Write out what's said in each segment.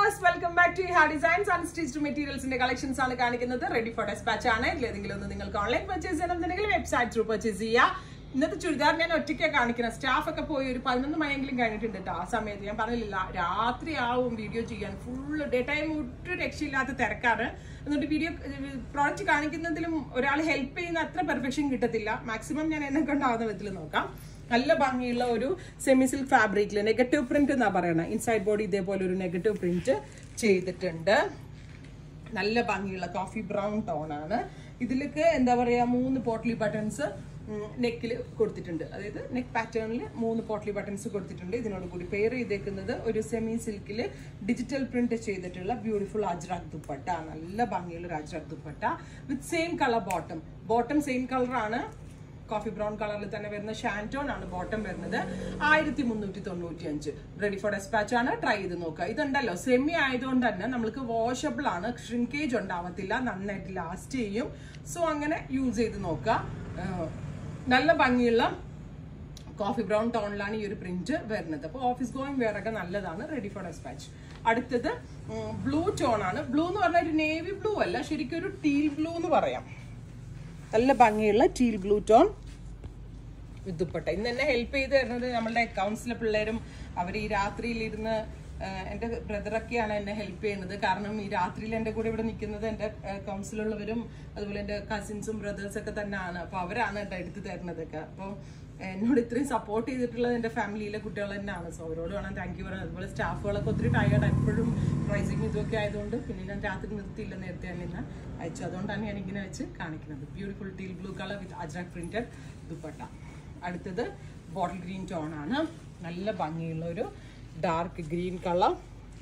viewers welcome back to Ha designs and stitched മെറ്റീരിയൽസിന്റെ collections ആണ് കാണിക്കുന്നത് റെഡി ഫോർ ഡെസ്പാച്ച് ആണ് ഇതിലേതെങ്കിലും ഒന്ന് നിങ്ങൾക്ക് ഓൺലൈൻ പർച്ചേസ് ചെയ്യണമെന്നുണ്ടെങ്കിൽ വെബ്സൈറ്റ് ത്രൂ പർച്ചേസ് ചെയ്യാം ഇന്നത്തെ ചുരിദാർ ഞാൻ ഒറ്റയ്ക്കാണ് കാണിക്കുന്നത് സ്റ്റാഫ് ഒക്കെ പോയി ഒരു പതിനൊന്ന് മണിയെങ്കിലും കഴിഞ്ഞിട്ടുണ്ട് കേട്ടോ ആ സമയത്ത് ഞാൻ പറഞ്ഞില്ല രാത്രി ആവും വീഡിയോ ചെയ്യാൻ ഫുള്ള് ഡേ ടൈം ഒട്ടും രക്ഷയില്ലാത്ത തിരക്കാണ് എന്നിട്ട് വീഡിയോ പ്രോഡക്റ്റ് കാണിക്കുന്നതിലും ഒരാൾ ഹെൽപ്പ് ചെയ്യുന്ന അത്ര പെർഫെക്ഷൻ കിട്ടത്തില്ല മാക്സിമം ഞാൻ എന്നെ കൊണ്ടാവുന്ന വിധത്തിൽ നോക്കാം നല്ല ഭംഗിയുള്ള ഒരു സെമി സിൽക്ക് ഫാബ്രിക്കിൽ നെഗറ്റീവ് പ്രിന്റ് എന്നാ പറയണത് ഇൻസൈഡ് ബോഡി ഇതേപോലെ ഒരു നെഗറ്റീവ് പ്രിന്റ് ചെയ്തിട്ടുണ്ട് നല്ല ഭംഗിയുള്ള കോഫി ബ്രൗൺ ടോൺ ആണ് ഇതിലേക്ക് എന്താ പറയാ മൂന്ന് പോട്ട്ലി ബട്ടൺസ് നെക്കിൽ കൊടുത്തിട്ടുണ്ട് അതായത് നെക്ക് പാറ്റേണിൽ മൂന്ന് പോട്ട്ലി ബട്ടൺസ് കൊടുത്തിട്ടുണ്ട് ഇതിനോട് കൂടി പെയർ ചെയ്തേക്കുന്നത് ഒരു സെമി സിൽക്കിൽ ഡിജിറ്റൽ പ്രിന്റ് ചെയ്തിട്ടുള്ള ബ്യൂട്ടിഫുൾ അജ്രക് ദുപ്പട്ട നല്ല ഭംഗിയുള്ള ഒരു Ajrak dupatta with same colour bottom bottom same കളറാണ് കോഫി ബ്രൗൺ കളറിൽ തന്നെ വരുന്ന ഷാൻറ്റോൺ ആണ് ബോട്ടം വരുന്നത് ആയിരത്തി മുന്നൂറ്റി തൊണ്ണൂറ്റി അഞ്ച് റെഡി ഫോർ ഡെസ്പാച്ച് ആണ് ട്രൈ ചെയ്ത് നോക്കുക ഇതുണ്ടല്ലോ സെമി ആയതുകൊണ്ട് തന്നെ നമ്മൾക്ക് വാഷബിൾ ആണ് ഷ്രിങ്കേജ് ഉണ്ടാവത്തില്ല നന്നായിട്ട് ലാസ്റ്റ് ചെയ്യും സോ അങ്ങനെ യൂസ് ചെയ്ത് നോക്കുക ഏഹ് നല്ല ഭംഗിയുള്ള കോഫി ബ്രൗൺ ടോണിലാണ് ഈ ഒരു പ്രിന്റ് വരുന്നത് അപ്പോൾ ഓഫീസ് ഗോയിങ് വെയർ ഒക്കെ നല്ലതാണ് റെഡി ഫോർ ഡെസ്പാച്ച് അടുത്തത് ബ്ലൂ ടോൺ ആണ് ബ്ലൂ എന്ന് പറഞ്ഞാൽ ഒരു നേവി ബ്ലൂ അല്ല ശരിക്കും ഒരു ടീൽ ബ്ലൂ എന്ന് പറയാം നല്ല ഭംഗിയുള്ള ടീൽ ബ്ലൂ ടോൺ ദുപ്പട്ട ഇന്ന് എന്നെ ഹെൽപ്പ് ചെയ്ത് തരുന്നത് നമ്മളുടെ അക്കൗണ്ട്സിലെ പിള്ളേരും അവർ ഈ രാത്രിയിലിരുന്ന് ആഹ് എൻ്റെ ബ്രദറൊക്കെയാണ് എന്നെ ഹെൽപ്പ് ചെയ്യുന്നത് കാരണം ഈ രാത്രിയിൽ എൻ്റെ കൂടെ ഇവിടെ നിൽക്കുന്നത് എൻ്റെ കൗൺസിലുള്ളവരും അതുപോലെ എൻ്റെ കസിൻസും ബ്രദേഴ്സൊക്കെ തന്നെയാണ് അപ്പോൾ അവരാണ് കേട്ടോ എടുത്ത് തരുന്നതൊക്കെ അപ്പോൾ എന്നോട് ഇത്രയും സപ്പോർട്ട് ചെയ്തിട്ടുള്ളത് എൻ്റെ ഫാമിലിയിലെ കുട്ടികൾ തന്നെയാണ് സോ അവരോട് വേണം താങ്ക് യു പറയാൻ അതുപോലെ സ്റ്റാഫുകളൊക്കെ ഒത്തിരി ടയേർഡ് എപ്പോഴും പ്രൈസിങ് ഇതൊക്കെ ആയതുകൊണ്ട് പിന്നെ ഞാൻ രാത്രി നിർത്തിയില്ല നേരത്തെ ഞാൻ ഇന്ന് അയച്ചു അതുകൊണ്ടാണ് ഞാൻ ഇങ്ങനെ വെച്ച് കാണിക്കുന്നത് beautiful teal blue colour with Ajrak printed dupatta അടുത്തത് ബോട്ടിൽ ഗ്രീൻ ടോൺ ആണ് നല്ല ഭംഗിയുള്ള ഒരു ഡാർക്ക് ഗ്രീൻ കളർ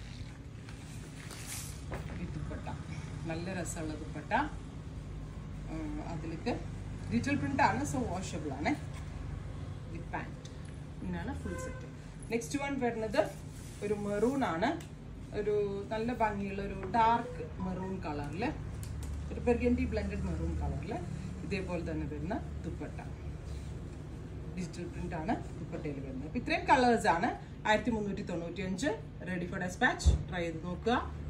ദുപ്പട്ട നല്ല രസമുള്ള ദുപ്പട്ട അതിലേക്ക് ഡിജിറ്റൽ പ്രിന്റ് ആണ് സോ വാഷബിൾ ആണ് വിത്ത് പാൻറ്റ് ഇങ്ങനെയാണ് ഫുൾ സെറ്റ് നെക്സ്റ്റ് വൺ വരുന്നത് ഒരു മെറൂൺ ആണ് ഒരു നല്ല ഭംഗിയുള്ള ഒരു ഡാർക്ക് മെറൂൺ കളറിൽ ഒരു ബെർഗൻഡി ബ്ലെൻഡഡ് മെറൂൺ കളറിൽ ഇതേപോലെ തന്നെ വരുന്ന ദുപ്പട്ട ഡിജിറ്റൽ പ്രിന്റ് ആണ് ദുപ്പട്ടയിൽ വരുന്നത് അപ്പൊ ഇത്രയും കളേഴ്സ് ആണ് ആയിരത്തി മുന്നൂറ്റി തൊണ്ണൂറ്റി അഞ്ച് റെഡി ഫോർ ഡെസ്പാച്ച് ട്രൈ ചെയ്ത് നോക്കുക